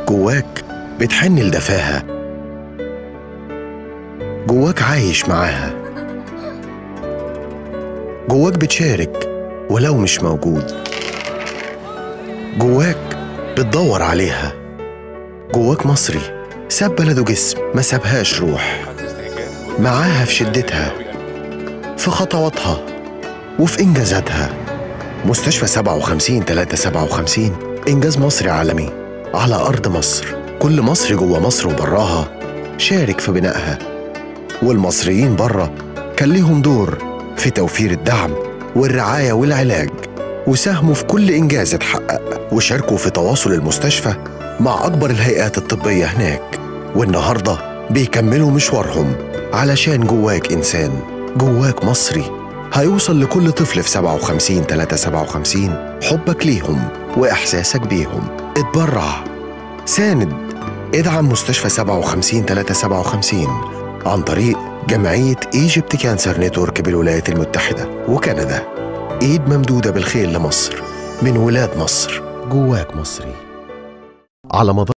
جواك بتحن لدفاها جواك عايش معاها جواك بتشارك ولو مش موجود جواك بتدور عليها جواك مصري ساب بلده جسم ما سابهاش روح معاها في شدتها في خطواتها وفي إنجازاتها مستشفى 57 357 إنجاز مصري عالمي على أرض مصر كل مصري جوه مصر وبراها شارك في بنائها والمصريين بره كان ليهم دور في توفير الدعم والرعاية والعلاج وساهموا في كل إنجاز اتحقق وشاركوا في تواصل المستشفى مع أكبر الهيئات الطبية هناك والنهاردة بيكملوا مشوارهم علشان جواك إنسان جواك مصري هيوصل لكل طفل في 57 357 حبك ليهم وإحساسك بيهم اتبرع ساند ادعم مستشفى 57 357 عن طريق جمعية ايجيبت كانسر نتورك بالولايات المتحدة وكندا ايد ممدودة بالخير لمصر من ولاد مصر جواك مصري على مدار